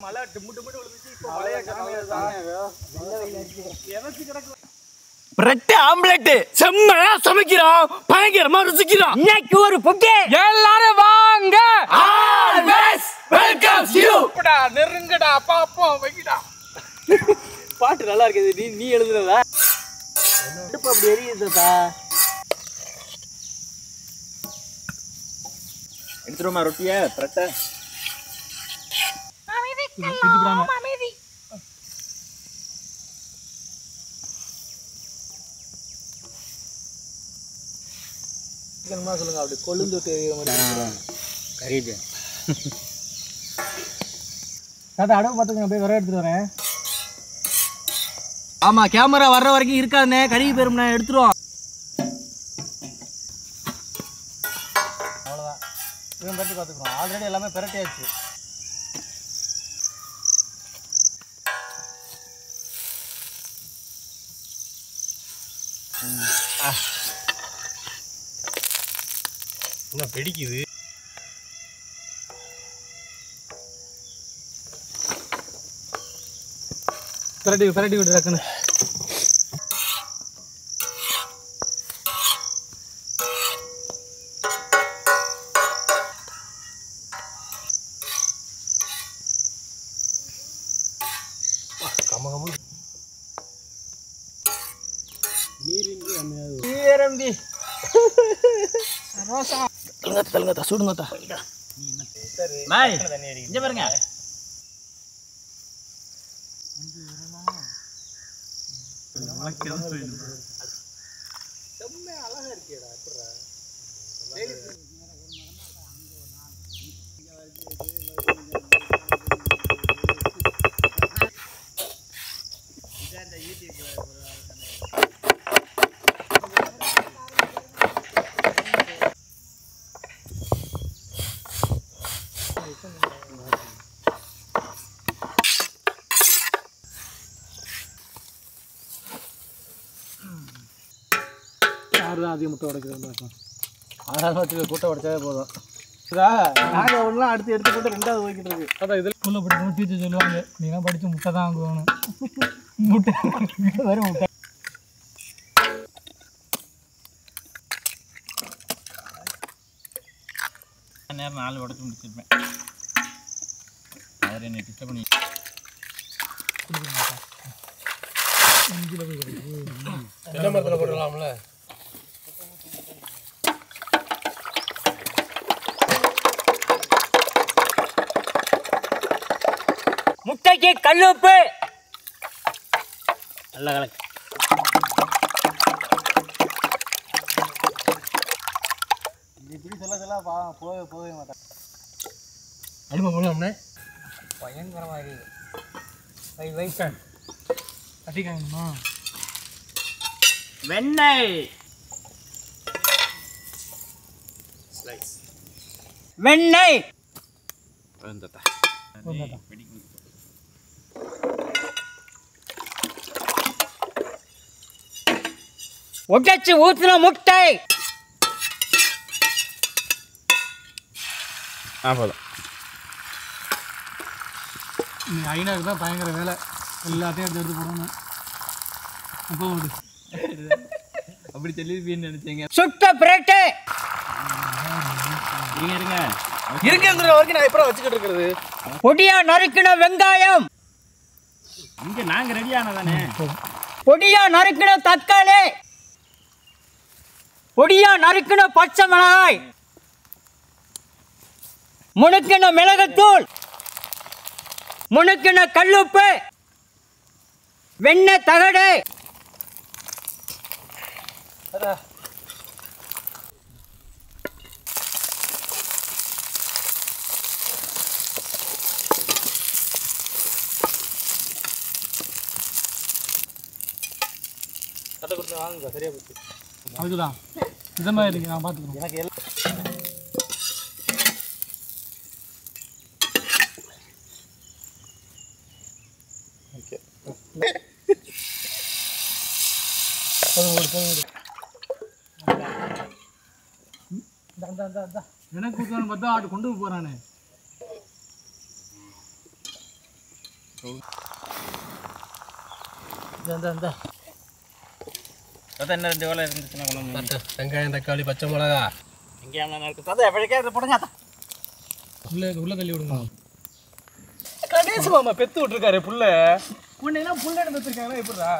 மழை டிம்மு டிம்முன்னு விழுந்துச்சு இப்போ மழையே கிடக்கு பிரெட் ஆம்லெட் செம்மையா சமைக்கிறோம் பயங்கரமா ருசிக்கிறோம் இன்னைக்கு ஒரு புக்கே எல்லாரும் வாங்க ஆல்வேஸ் வெல்கம் யூ நெருங்கடா பாப்போம் வைக்கடா பாட்டு நல்லா இருக்குது நீ நீ எழுதுனதா அடுப்பு அப்படி எரியுதுதா எடுத்துருமா ரொட்டிய பிரெட்டை சொல்லுங்க அப்படி கொழுந்து விட்டு எரியுற மாதிரி கரீது தாத்தா அடவு பார்த்துக்கங்க போய் வர எடுத்துட்டு வரேன் ஆமா கேமரா வர்ற வரைக்கும் இருக்காதுண்ணே கருகி போயிரும்ண்ணே எடுத்துருவோம் அவ்வளோதான் இவன் பரட்டி பார்த்துக்குறோம் ஆல்ரெடி எல்லாமே பிரட்டியாச்சு என்ன வெடிக்குது பிரட்டி பிரட்டி விட்டு டக்குன்னு நீரம்பி ரோசா தள்ளுங்க தள்ளுங்க சுடுங்க பாய் இங்க பாருங்க யாரு தான் அதிக முட்டை உடைக்கிறது ஆறாவது வச்சு கூட்ட உடைச்சாவே போதும் நாங்கள் ஒன்றும் அடுத்து எடுத்து போட்டு ரெண்டாவது போய்கிட்டு இருக்கு அதான் இதில் ஸ்கூலில் படிக்கும் டீச்சர் சொல்லுவாங்க நீலாம் படித்து முட்டை தான் வாங்குவானு முட்டை வரும் முட்டை நேரம் நாலு உடச்சு முடிச்சிருப்பேன் அவர் என்னை டிஸ்டர்ப் பண்ணி என்ன மரத்தில் போட்டுடலாம்ல முட்டைக்கு கல்லுப்பு நல்ல கலக்கு இப்படி சொல்ல சொல்ல பா போகவே போகவே மாட்டேன் அடிமை போடலாம்ண்ணே பயங்கரமாக இருக்குது வை வைசன் கட்டிக்காங்கம்மா வெண்ணெய் வெண்ணெய் உடைச்சு ஊத்துன முட்டை ஆ போதும் நீ ஐநாக்கு தான் பயங்கர வேலை எல்லாத்தையும் எடுத்து எடுத்து போடணும் அப்போ விடு அப்படி சொல்லிருப்பீன்னு நினைச்சீங்க சுட்ட பிரெட்டு இருங்க இருங்க இருக்குங்கிற வரைக்கும் நான் எப்பறம் வச்சுக்கிட்டு இருக்கிறது பொடியா நறுக்கின வெங்காயம் இங்க நாங்க ரெடி ஆனதானே பொடியா நறுக்கின தக்காளி பொடியா நறுக்கின பச்சை மிளகாய் முணுக்கின மிளகுத்தூள் முணுக்கின கல்லுப்பு வெண்ணெய் தகடு கட்டை கொடுத்து வாங்குங்க சரியா போச்சு அதுதான் இந்த மாதிரி இருக்கு நான் பார்த்துக்கிறேன் எனக்கு எல்லாம் எனக்கு ஊற்றுவான்னு பார்த்தா ஆட்டு கொண்டு போகிறானே அதான் என்ன ரெண்டு வேலை இருந்துச்சுன்னா குழம்பு வெங்காயம் தக்காளி பச்சை மிளகா எங்கேயாமலாம் இருக்கு அதான் எப்படிக்கே இதை போடுங்க உள்ள உள்ள தள்ளி விடுங்க கணேச மாமா பெத்து விட்டுருக்காரு புள்ள உன்னையெல்லாம் புள்ள பெற்றுருக்காங்களா எப்படிடா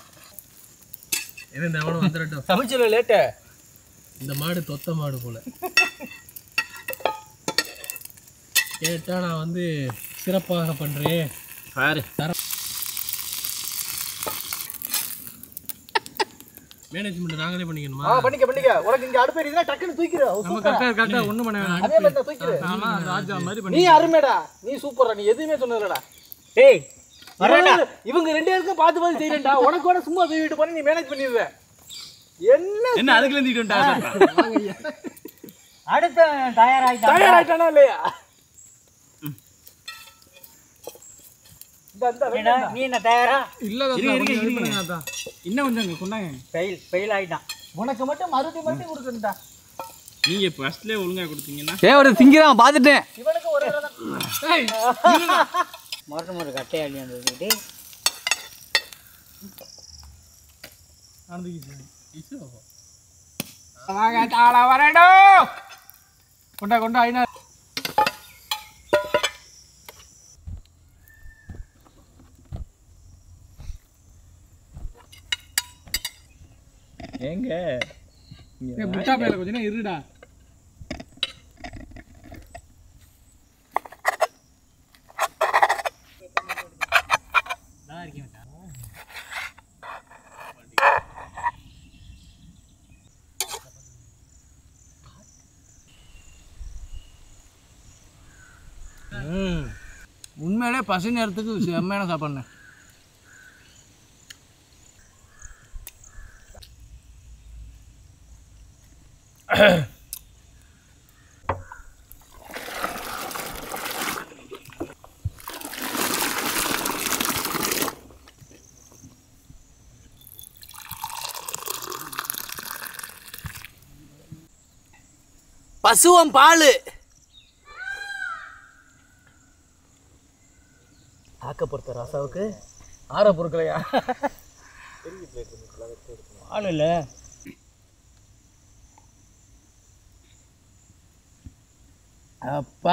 என்ன இந்த அவனும் வந்துடட்டும் சமைச்சல லேட்டு இந்த மாடு தொத்த மாடு போல கேட்டா நான் வந்து சிறப்பாக பண்றேன் பாரு மேனேஜ்மெண்ட் நாங்களே பண்ணிக்கணுமா ஆ பண்ணிக்க பண்ணிக்க உனக்கு இங்க அடுப்பு எரியுதுன்னா டக்குன்னு தூக்கிடு நம்ம கரெக்டா கரெக்டா ஒண்ணும் பண்ண வேணாம் அதே மாதிரி தான் தூக்கிடு ஆமா ராஜா மாதிரி நீ அருமைடா நீ சூப்பர்டா நீ எதுவுமே சொன்னதுலடா ஏய் இவங்க- இவங்க ரெண்டு பேருக்கும் பார்த்து பார்த்து செய்யறேன்டா உனக்கு கூட சும்மா தூக்கிட்டு போன நீ மேனேஜ் பண்ணிடுவ என்ன என்ன அதுக்குள்ள இருந்துட்டு அடுத்த தயாராகிட்டா தயாராயிட்டானா இல்லையா இந்த இந்த என்னடா, நீ என்ன தயாரா இல்ல இன்னும் கொஞ்சம் கொண்டாங்க ஃபெயில் ஃபெயில் ஆகிட்டான் உனக்கு மட்டும் மறுபடியும் மறுபடியும் கொடுக்கணும்டா நீங்க ஃபர்ஸ்ட்லயே ஒழுங்கா கொடுத்தீங்கன்னா ஏ ஒரு திங்கிறான் பார்த்துட்டேன் இவனுக்கு ஒரு மொரட்டு மொரட்டு கட்டையாளி வந்துட்டு வரணும் கொண்டா கொண்டா ஐநா எங்க முட்டா பேல கொஞ்ச நேரம் இருடா உண்மையிலே பசி நேரத்துக்கு செம்மையான சாப்பாடுண்ணே பசுவம் பால் ஆக்க பொறுத்த ராசாவுக்கு ஆற பொறுக்கலையா ஆள் இல்லை அப்பா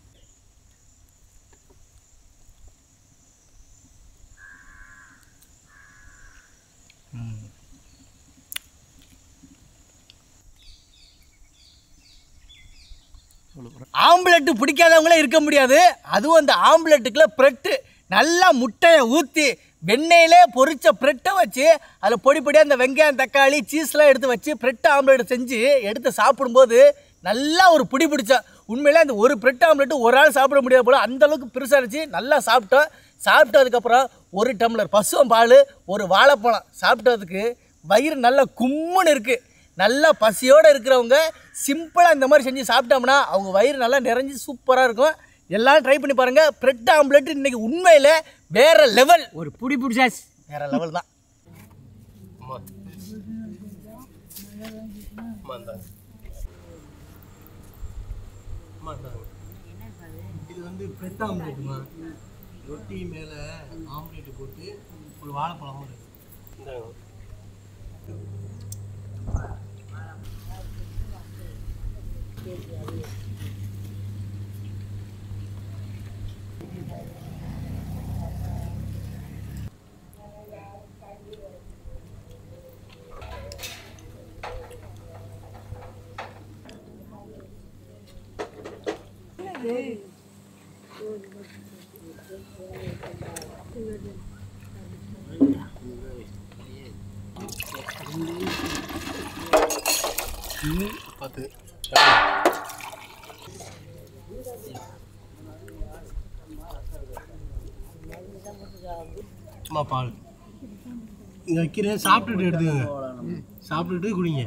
ஆம்லெட் பிடிக்காதவங்களே இருக்க முடியாது அதுவும் அந்த ஆம்லெட்டுக்குள்ள பிரெட்டு நல்லா முட்டையை ஊற்றி வெண்ணெயிலே பொரிச்ச பிரெட்டை வச்சு அதில் பொடி பொடியாக அந்த வெங்காயம் தக்காளி சீஸ்லாம் எடுத்து வச்சு பிரெட் ஆம்லெட் செஞ்சு எடுத்து சாப்பிடும்போது நல்லா ஒரு பிடி பிடிச்சா உண்மையிலே அந்த ஒரு பிரெட் ஆம்லெட்டு ஒரு ஆள் சாப்பிட முடியாது போல அந்த அளவுக்கு பெருசாக இருந்துச்சு நல்லா சாப்பிட்டோம் சாப்பிட்டதுக்கப்புறம் ஒரு டம்ளர் பசுவம் பால் ஒரு வாழைப்பழம் சாப்பிட்டதுக்கு வயிறு நல்லா கும்முன்னு இருக்குது நல்லா பசியோடு இருக்கிறவங்க சிம்பிளாக இந்த மாதிரி செஞ்சு சாப்பிட்டோம்னா அவங்க வயிறு நல்லா நிறைஞ்சு சூப்பராக இருக்கும் எல்லாரும் ட்ரை பண்ணி பாருங்கள் பிரெட் ஆம்லெட் இன்னைக்கு உண்மையில் வேற லெவல் ஒரு புடி பிடிச்சாச்சு வேற லெவல் தான் இது வந்து பிரெட் ஆம்லேட்டுமா ரொட்டி மேலே ஆம்லேட் போட்டு ஒரு வாழைப்பழமும் இருக்கு பத்து சும்மா பால் இங்கே வைக்கிறேன் சாப்பிட்டுட்டு எடுத்துக்கோங்க சாப்பிட்டுட்டு குடிங்க